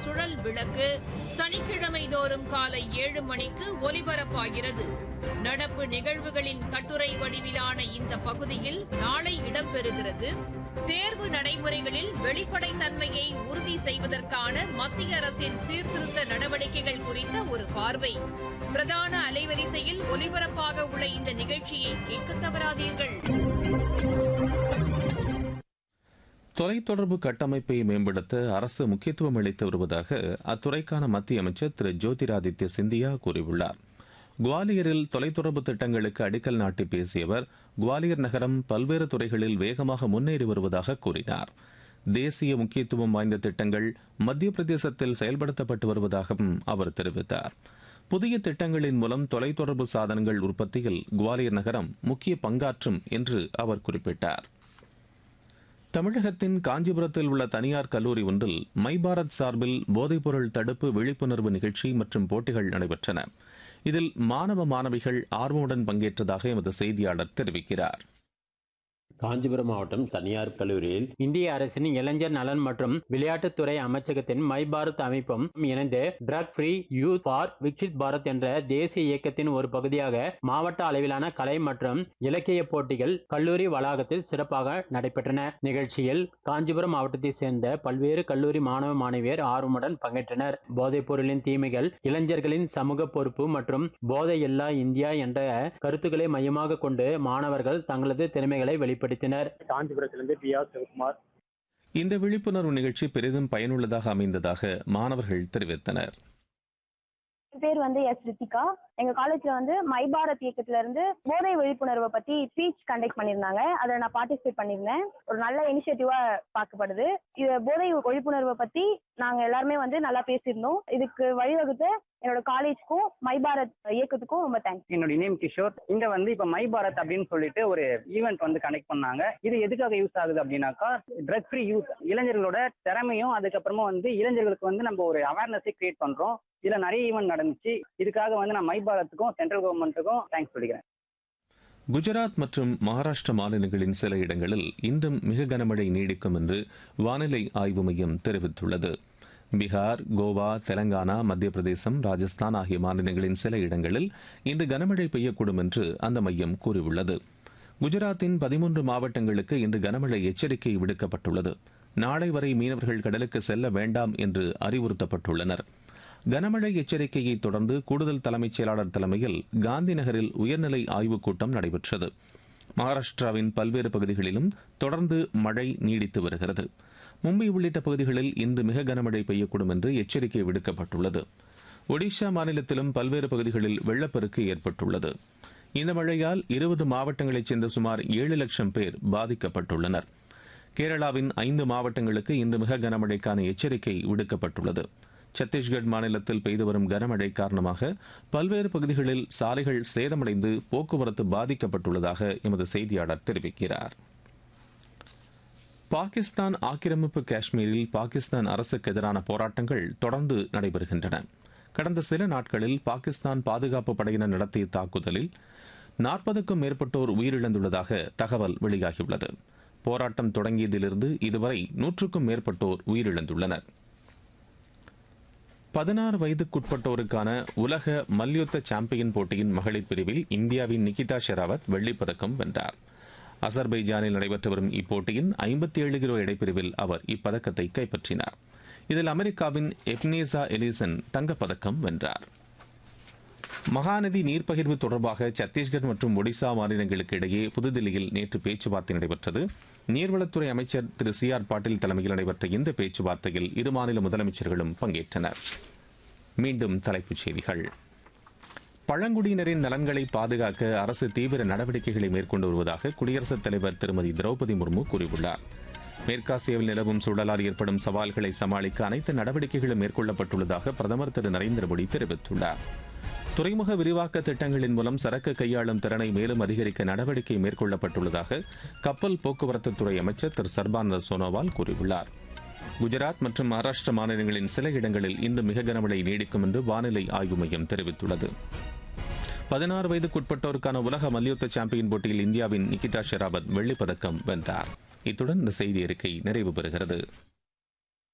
சுழல் விளக்கு சனிக்கிழமை தோறும் காலை ஏழு மணிக்கு ஒலிபரப்பாகிறது நடப்பு நிகழ்வுகளின் கட்டுரை வடிவிலான இந்த பகுதியில் நாளை இடம்பெறுகிறது தேர்வு நடைமுறைகளில் வெளிப்படைத்தன்மையை உறுதி செய்வதற்கான மத்திய அரசின் சீர்திருத்த நடவடிக்கைகள் குறித்த ஒரு பார்வை பிரதான அலைவரிசையில் ஒலிபரப்பாக உள்ள இந்த நிகழ்ச்சியை கேட்க தவறாதீர்கள் தொலைத்தொடர்பு கட்டமைப்பை மேம்படுத்த அரசு முக்கியத்துவம் அளித்து வருவதாக அத்துறைக்கான மத்திய அமைச்சர் திரு ஜோதிராதித்ய சிந்தியா கூறியுள்ளார் குவாலியரில் தொலைத்தொடர்பு திட்டங்களுக்கு அடிக்கல் நாட்டி பேசிய அவர் குவாலியர் நகரம் பல்வேறு துறைகளில் வேகமாக முன்னேறி வருவதாக கூறினார் தேசிய முக்கியத்துவம் வாய்ந்த திட்டங்கள் மத்திய பிரதேசத்தில் செயல்படுத்தப்பட்டு வருவதாகவும் அவர் தெரிவித்தார் புதிய திட்டங்களின் மூலம் தொலைத்தொடர்பு சாதனங்கள் உற்பத்தியில் குவாலியர் நகரம் முக்கிய பங்காற்றும் என்று அவர் குறிப்பிட்டார் தமிழகத்தின் காஞ்சிபுரத்தில் உள்ள தனியார் கல்லூரி ஒன்றில் மை பாரத் சார்பில் போதைப்பொருள் தடுப்பு விழிப்புணர்வு நிகழ்ச்சி மற்றும் போட்டிகள் நடைபெற்றன இதில் மாணவ மாணவிகள் ஆர்வமுடன் பங்கேற்றதாக எமது செய்தியாளர் தெரிவிக்கிறார் காஞ்சிபுரம் மாவட்டம் தனியார் கல்லூரியில் இந்திய அரசின் இளைஞர் நலன் மற்றும் விளையாட்டுத்துறை அமைச்சகத்தின் மை பாரத் அமைப்பும் இணைந்து drug free youth for Viksit Bharat என்ற தேசிய இயக்கத்தின் ஒரு பகுதியாக மாவட்ட அளவிலான கலை மற்றும் இலக்கிய போட்டிகள் கல்லூரி வளாகத்தில் சிறப்பாக நடைபெற்றன நிகழ்ச்சியில் காஞ்சிபுரம் மாவட்டத்தை சேர்ந்த பல்வேறு கல்லூரி மாணவ மாணவியர் ஆர்வமுடன் பங்கேற்றனர் போதைப் பொருளின் தீமைகள் இளைஞர்களின் சமூக பொறுப்பு மற்றும் போதை இல்லா இந்தியா என்ற கருத்துக்களை மையமாக கொண்டு மாணவர்கள் தங்களது திறமைகளை வெளிப்படுத்தினர் காஞ்சிபுரத்திலிருந்து பி ஆர் சிவகுமார் இந்த விழிப்புணர்வு நிகழ்ச்சி பெரிதும் பயனுள்ளதாக அமைந்ததாக மாணவர்கள் தெரிவித்தனர் என் பேர் வந்து எஸ் ரித்திகா எங்க காலேஜ்ல வந்து மை பாரத் இயக்கத்துல இருந்து போதை விழிப்புணர்வை பத்தி ஸ்பீச் கண்டக்ட் பண்ணியிருந்தாங்க அதுல நான் பார்ட்டிசிபேட் பண்ணியிருந்தேன் ஒரு நல்ல இனிஷியேட்டிவா பார்க்கப்படுது இது போதை விழிப்புணர்வை பத்தி நாங்க எல்லாருமே வந்து நல்லா பேசியிருந்தோம் இதுக்கு வழிவகுத்த என்னோட காலேஜ்க்கும் மை பாரத் இயக்கத்துக்கும் ரொம்ப தேங்க்ஸ் என்னோட நேம் கிஷோர் இங்க வந்து இப்ப மை பாரத் அப்படின்னு சொல்லிட்டு ஒரு ஈவெண்ட் வந்து கனெக்ட் பண்ணாங்க இது எதுக்காக யூஸ் ஆகுது அப்படின்னாக்கா ட்ரக் ஃப்ரீ யூத் இளைஞர்களோட திறமையும் அதுக்கப்புறமா வந்து இளைஞர்களுக்கு வந்து நம்ம ஒரு அவேர்னஸை கிரியேட் பண்றோம் இதுல நிறைய ஈவெண்ட் நடந்துச்சு இதுக்காக வந்து நான் மை பாரத்துக்கும் சென்ட்ரல் கவர்மெண்ட்டுக்கும் தேங்க்ஸ் சொல்லிக்கிறேன் குஜராத் மற்றும் மகாராஷ்டிர மாநிலங்களின் சில இடங்களில் இன்றும் மிக கனமழை நீடிக்கும் என்று வானிலை ஆய்வு மையம் தெரிவித்துள்ளது பீகார் கோவா தெலங்கானா மத்திய பிரதேசம் ராஜஸ்தான் ஆகிய மாநிலங்களின் சில இடங்களில் இன்று கனமழை பெய்யக்கூடும் என்று அந்த மையம் கூறியுள்ளது குஜராத்தின் பதிமூன்று மாவட்டங்களுக்கு இன்று கனமழை எச்சரிக்கை விடுக்கப்பட்டுள்ளது நாளை வரை மீனவர்கள் கடலுக்கு செல்ல வேண்டாம் என்று அறிவுறுத்தப்பட்டுள்ளனர் கனமழை எச்சரிக்கையை தொடர்ந்து கூடுதல் தலைமைச் செயலாளர் தலைமையில் காந்தி நகரில் உயர்நிலை ஆய்வுக் கூட்டம் நடைபெற்றது மகாராஷ்டிராவின் பல்வேறு பகுதிகளிலும் தொடர்ந்து மழை நீடித்து வருகிறது மும்பை உள்ளிட்ட பகுதிகளில் இன்று மிக கனமழை பெய்யக்கூடும் என்று எச்சரிக்கை விடுக்கப்பட்டுள்ளது ஒடிஷா மாநிலத்திலும் பல்வேறு பகுதிகளில் வெள்ளப்பெருக்கு ஏற்பட்டுள்ளது இந்த மழையால் இருபது மாவட்டங்களைச் சேர்ந்த சுமார் ஏழு லட்சம் பேர் பாதிக்கப்பட்டுள்ளனர் கேரளாவின் ஐந்து மாவட்டங்களுக்கு இன்று மிக கனமழைக்கான எச்சரிக்கை விடுக்கப்பட்டுள்ளது சத்தீஸ்கட் மாநிலத்தில் பெய்து வரும் கனமழை காரணமாக பல்வேறு பகுதிகளில் சாலைகள் சேதமடைந்து போக்குவரத்து பாதிக்கப்பட்டுள்ளதாக எமது செய்தியாளர் தெரிவிக்கிறார் பாகிஸ்தான் ஆக்கிரமிப்பு காஷ்மீரில் பாகிஸ்தான் அரசுக்கு எதிரான போராட்டங்கள் தொடர்ந்து நடைபெறுகின்றன கடந்த சில நாட்களில் பாகிஸ்தான் பாதுகாப்பு படையினர் நடத்திய தாக்குதலில் நாற்பதுக்கும் மேற்பட்டோர் உயிரிழந்துள்ளதாக தகவல் வெளியாகியுள்ளது போராட்டம் தொடங்கியதிலிருந்து இதுவரை நூற்றுக்கும் மேற்பட்டோர் உயிரிழந்துள்ளனர் பதினாறு வயதுக்குட்பட்டோருக்கான உலக மல்யுத்த சாம்பியன் போட்டியின் மகளிர் பிரிவில் இந்தியாவின் நிகிதா ஷெராவத் வெள்ளிப்பதக்கம் வென்றார் அசர்பைஜானில் நடைபெற்று வரும் இப்போட்டியின் ஐம்பத்தி ஏழு கிலோ எடைப்பிரிவில் அவர் இப்பதக்கத்தை கைப்பற்றினார் இதில் அமெரிக்காவின் எப்னேசா எலிசன் தங்கப்பதக்கம் வென்றார் மகாநதி நீர்ப்பகிர்வு தொடர்பாக சத்தீஸ்கர் மற்றும் ஒடிசா மாநிலங்களுக்கு இடையே புதுதில்லியில் நேற்று பேச்சுவார்த்தை நடைபெற்றது நீர்வளத்துறை அமைச்சர் திரு சி ஆர் பாட்டீல் தலைமையில் நடைபெற்ற இந்த பேச்சுவார்த்தையில் இரு மாநில முதலமைச்சர்களும் பங்கேற்றனர் மீண்டும் தலைப்புச் செய்திகள் பழங்குடியினரின் நலன்களை பாதுகாக்க அரசு தீவிர நடவடிக்கைகளை மேற்கொண்டு வருவதாக குடியரசுத் தலைவர் திருமதி திரௌபதி முர்மு கூறியுள்ளார் மேற்காசியாவில் நிலவும் சூழலால் ஏற்படும் சவால்களை சமாளிக்க அனைத்து நடவடிக்கைகளும் மேற்கொள்ளப்பட்டுள்ளதாக பிரதமர் திரு நரேந்திர மோடி தெரிவித்துள்ளார் துறைமுக விரிவாக்க திட்டங்களின் மூலம் சரக்கு கையாளும் திறனை மேலும் அதிகரிக்க நடவடிக்கை மேற்கொள்ளப்பட்டுள்ளதாக கப்பல் போக்குவரத்து துறை அமைச்சர் திரு சர்பானந்த சோனோவால் கூறியுள்ளார் குஜராத் மற்றும் மகாராஷ்டிர மாநிலங்களின் சில இடங்களில் இன்று மிக கனமழை நீடிக்கும் என்று வானிலை ஆய்வு மையம் தெரிவித்துள்ளது பதினாறு வயதுக்குட்பட்டோருக்கான உலக மல்யுத்த சாம்பியன் போட்டியில் இந்தியாவின் நிகிதா ஷெராவத் வெள்ளிப்பதக்கம் வென்றார் இத்துடன் இந்த செய்தி அறிக்கை நிறைவு பெறுகிறது